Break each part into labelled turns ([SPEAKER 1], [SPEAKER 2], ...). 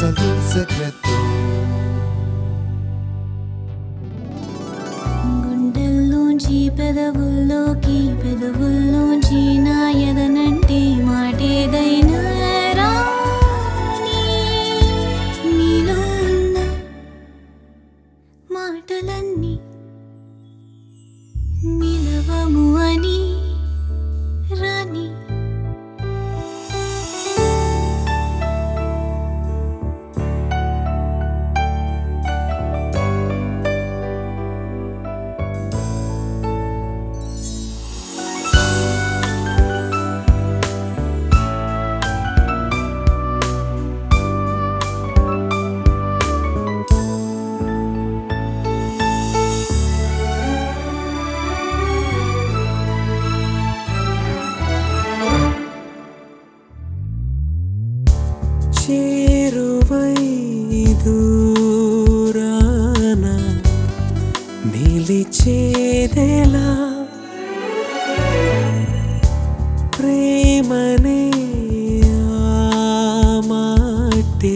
[SPEAKER 1] algún secreto.
[SPEAKER 2] గుండెల్లోంచి పెదవుల్లోకి పెదవుల్లోంచి నా ఎదనంటే మాటేదైనా రాని నీలో ఉన్న మాటలన్నీ నిలవము అని రాని
[SPEAKER 3] చేరువై దూరాన నిలిచేదెలా ప్రేమనే ఆ మాటే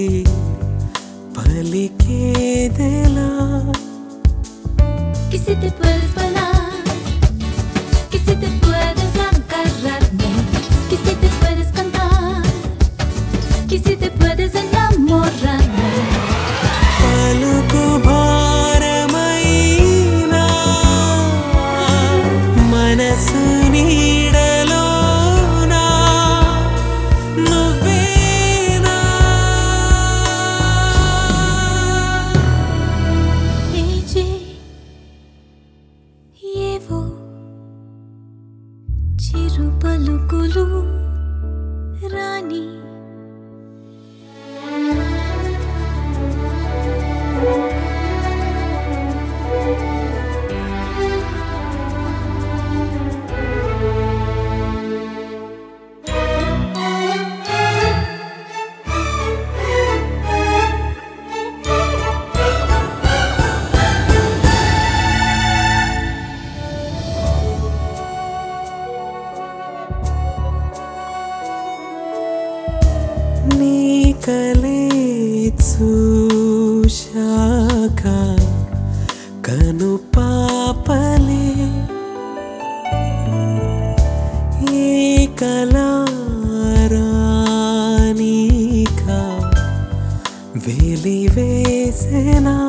[SPEAKER 3] పలికేదెలా
[SPEAKER 2] Que si te puedes volar, que si te puedes agarrarme, que si te puedes cantar, que si te puedes enamorarme.
[SPEAKER 3] పలుకు భారమైనా మనసు నీడలోనా నువ్వేనా
[SPEAKER 2] ఏజే ఏవో చిరు పలుకులు రాణి
[SPEAKER 3] నీ కలే చూశాక కను పాపలే ఏ కలారానిక వెలివేసెనా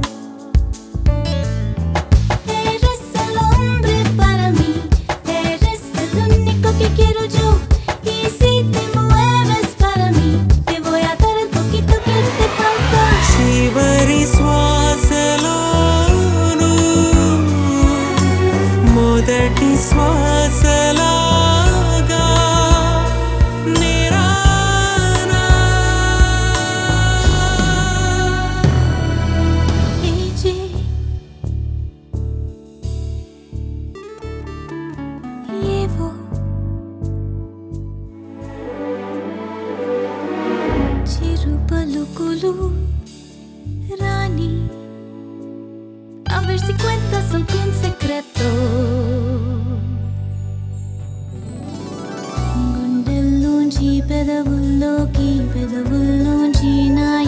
[SPEAKER 2] Eres el hombre para mí, eres el único que quiero yo. Y si te mueves para mí, te voy a dar el poquito que te falta.
[SPEAKER 3] చివరి శ్వాసలోను మొదటి శ్వాసలాగా నిరానా
[SPEAKER 2] ఏజే ఏవో చిరు పలుకులు రాణి A ver si cuentas algún secreto గుండెల్లోంచి పెదవుల్లోకి పెదవుల్లోంచి నా